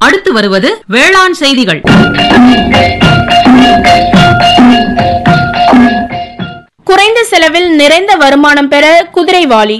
அடுத்து வருவது வேளாண் செய்திகள் குறைந்த செலவில் நிறைந்த வருமானம் பெற குதிரைவாலி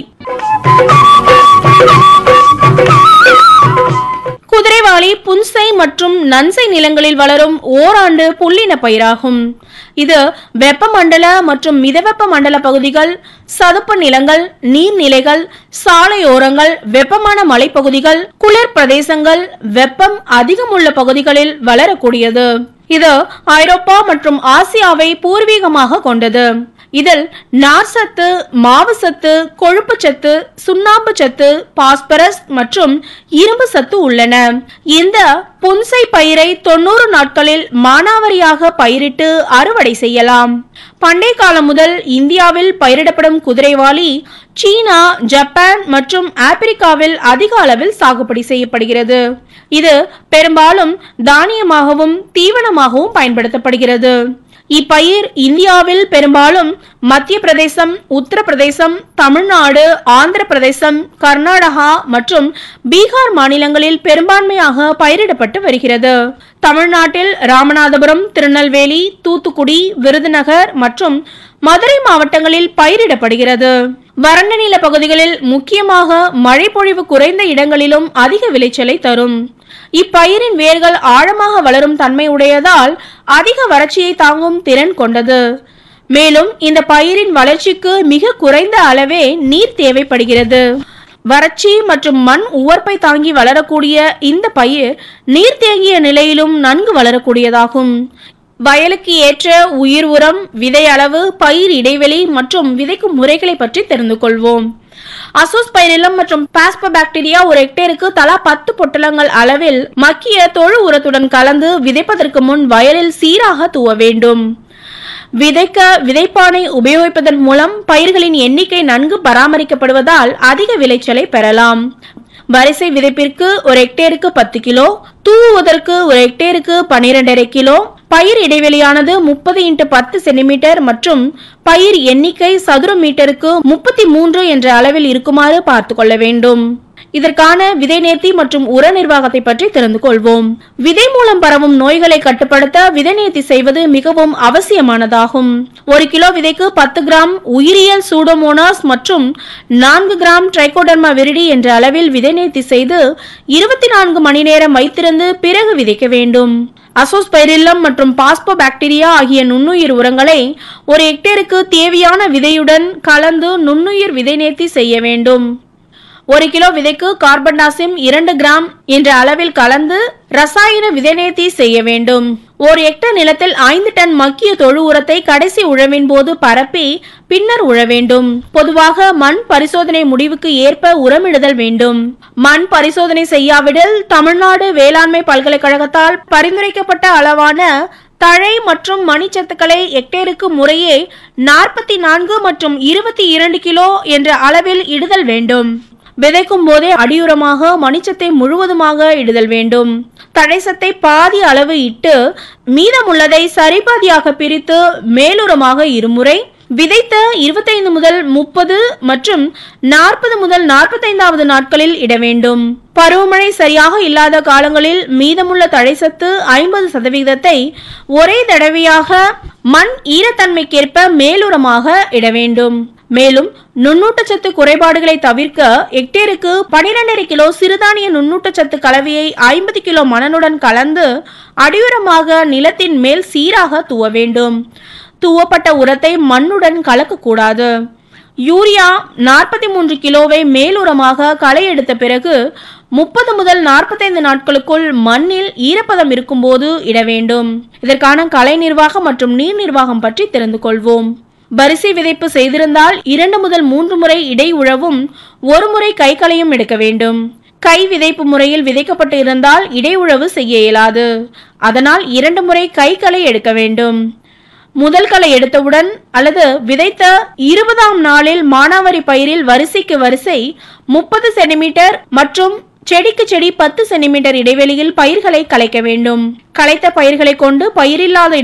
குதிரைவாலி புன்சை மற்றும் நன்சை நிலங்களில் வளரும் ஓராண்டு புல்லின பயிராகும் இது வெப்பமண்டல மற்றும் மிதவெப்ப மண்டல பகுதிகள் சதுப்பு நிலங்கள் நீர்நிலைகள் சாலையோரங்கள் வெப்பமான மலைப்பகுதிகள் குளிர் பிரதேசங்கள் வெப்பம் அதிகமுள்ள பகுதிகளில் வளரக்கூடியது இது ஐரோப்பா மற்றும் ஆசியாவை பூர்வீகமாக கொண்டது இதில் நார்சத்து மாவுசத்து கொழுப்பு சத்து சுண்ணாம்பு சத்து பாஸ்பரஸ் மற்றும் இரும்பு சத்து உள்ளன இந்த புன்சை பயிரை தொண்ணூறு நாட்களில் மானாவாரியாக பயிரிட்டு அறுவடை செய்யலாம் பண்டை காலம் முதல் இந்தியாவில் பயிரிடப்படும் குதிரைவாலி சீனா ஜப்பான் மற்றும் ஆப்பிரிக்காவில் அதிக அளவில் சாகுபடி செய்யப்படுகிறது இது பெரும்பாலும் தானியமாகவும் தீவனமாகவும் பயன்படுத்தப்படுகிறது இப்பயிர் இந்தியாவில் பெரும்பாலும் மத்திய பிரதேசம் உத்தரப்பிரதேசம் தமிழ்நாடு ஆந்திர பிரதேசம் கர்நாடகா மற்றும் பீகார் மாநிலங்களில் பெரும்பான்மையாக பயிரிடப்பட்டு வருகிறது தமிழ்நாட்டில் ராமநாதபுரம் திருநெல்வேலி தூத்துக்குடி விருதுநகர் மற்றும் மதுரை மாவட்டங்களில் பயிரிடப்படுகிறது வறண்ட நில பகுதிகளில் முக்கியமாக மழை பொழிவு குறைந்த இடங்களிலும் அதிக விளைச்சலை தரும் இப்பயிரின் வேர்கள் ஆழமாக வளரும் தன்மை உடையதால் அதிக வறட்சியை தாங்கும் திறன் கொண்டது மேலும் இந்த பயிரின் வளர்ச்சிக்கு மிக குறைந்த அளவே நீர் தேவைப்படுகிறது வறட்சி மற்றும் மண் உவர்ப்பை தாங்கி வளரக்கூடிய இந்த பயிர் நீர் தேங்கிய நிலையிலும் நன்கு வளரக்கூடியதாகும் வயலுக்கு ஏற்ற உயிர் உரம் விதை அளவு பயிர் இடைவெளி மற்றும் விதைக்கும் முறைகளை பற்றி தெரிந்து கொள்வோம் அசோஸ்பைரிலம் மற்றும் பாஸ்போபாக்டீரியா ஒரு ஹெக்டேருக்கு தலா பத்து பொட்டலங்கள் அளவில் மக்கிய தொழு உரத்துடன் கலந்து விதைப்பதற்கு முன் வயலில் சீராக தூவ வேண்டும் விதைக்க விதைப்பானை உபயோகிப்பதன் மூலம் பயிர்களின் எண்ணிக்கை நன்கு பராமரிக்கப்படுவதால் அதிக விளைச்சலை பெறலாம் வரிசை விதைப்பிற்கு ஒரு ஹெக்டேருக்கு பத்து கிலோ தூவுவதற்கு ஒரு ஹெக்டேருக்கு பனிரெண்டரை கிலோ பயிர் இடைவெளியானது முப்பது இன்ட்டு பத்து சென்டிமீட்டர் மற்றும் பயிர் எண்ணிக்கை சதுர மீட்டருக்கு முப்பத்தி மூன்று என்ற அளவில் இருக்குமாறு பார்த்து கொள்ள வேண்டும் இதற்கான விதை நேர்த்தி மற்றும் உர நிர்வாகத்தை பற்றி தெரிந்து கொள்வோம் விதை மூலம் பரவும் நோய்களை கட்டுப்படுத்த விதை நேர்த்தி செய்வது மிகவும் அவசியமானதாகும் ஒரு கிலோ விதைக்கு பத்து கிராம் உயிரியல் சூடோமோனாஸ் மற்றும் நான்கு கிராம் ட்ரைகோடர்மா விரிடி என்ற அளவில் விதை நேர்த்தி செய்து இருபத்தி நான்கு மணி நேரம் வைத்திருந்து பிறகு விதைக்க வேண்டும் அசோஸ்பைரில்லம் மற்றும் பாஸ்போ பாக்டீரியா ஆகிய நுண்ணுயிர் உரங்களை ஒரு ஹெக்டேருக்கு தேவையான விதையுடன் கலந்து நுண்ணுயிர் விதை நேர்த்தி செய்ய வேண்டும் ஒரு கிலோ விதைக்கு கார்பன் டாசிம் இரண்டு கிராம் என்ற அளவில் கலந்து ரசாயன விதைநேர்த்தி செய்ய வேண்டும் ஒரு ஹெக்டர் நிலத்தில் ஐந்து டன் மக்கிய தொழு உரத்தை கடைசி உழவின் போது பரப்பி பின்னர் உழ வேண்டும் பொதுவாக மண் பரிசோதனை முடிவுக்கு ஏற்ப உரமிடுதல் வேண்டும் மண் பரிசோதனை செய்யாவிடில் தமிழ்நாடு வேளாண்மை பல்கலைக்கழகத்தால் பரிந்துரைக்கப்பட்ட அளவான தழை மற்றும் மணிச்சத்துக்களை ஹெக்டேருக்கு முறையே நாற்பத்தி நான்கு மற்றும் இருபத்தி இரண்டு கிலோ என்ற அளவில் இடுதல் வேண்டும் விதைக்கும் போதே அடியுரமாக மணிச்சத்தை முழுவதுமாக இடுதல் வேண்டும் தழைசத்தை பாதி அளவு இட்டு மீதமுள்ளதை சரிபாதியாக பிரித்து மேலுரமாக இருமுறை விதைத்த இருபத்தைந்து முதல் முப்பது மற்றும் நாற்பது முதல் நாற்பத்தைந்தாவது நாட்களில் இட வேண்டும் பருவமழை சரியாக இல்லாத காலங்களில் மீதமுள்ள தழைசத்து ஐம்பது சதவிகிதத்தை ஒரே தடவையாக மண் ஈரத்தன்மைக்கேற்ப மேலுரமாக இட வேண்டும் மேலும் நுண்ணூட்டச்சத்து குறைபாடுகளை தவிர்க்க ஹெக்டேருக்கு பனிரெண்டரை கிலோ சிறுதானிய நுண்ணூட்டச்சத்து கலவையை ஐம்பது கிலோ மணனுடன் கலந்து அடியுரமாக நிலத்தின் மேல் சீராக தூவ வேண்டும் தூவப்பட்ட உரத்தை மண்ணுடன் கலக்கக்கூடாது யூரியா நாற்பத்தி மூன்று கிலோவை மேலுரமாக களை எடுத்த பிறகு முப்பது முதல் நாற்பத்தைந்து நாட்களுக்குள் மண்ணில் ஈரப்பதம் இருக்கும்போது இட வேண்டும் இதற்கான கலை நிர்வாகம் மற்றும் நீர் நிர்வாகம் பற்றி தெரிந்து கொள்வோம் வரிசை விதைப்பு செய்திருந்தால் இரண்டு முதல் மூன்று முறை இடை உழவும் ஒரு முறை கைகளையும் எடுக்க வேண்டும் கை விதைப்பு முறையில் விதைக்கப்பட்டு இருந்தால் இடை உழவு செய்ய இயலாது அதனால் இரண்டு முறை கைகளை எடுக்க வேண்டும் முதல் களை எடுத்தவுடன் அல்லது விதைத்த இருபதாம் நாளில் மானாவாரி பயிரில் வரிசைக்கு வரிசை முப்பது சென்டிமீட்டர் மற்றும் செடிக்கு செடி பத்து சென்டிமீட்டர் இடைவெளியில் பயிர்களை களைக்க வேண்டும் களைத்த பயிர்களை கொண்டு பயிரில்லாத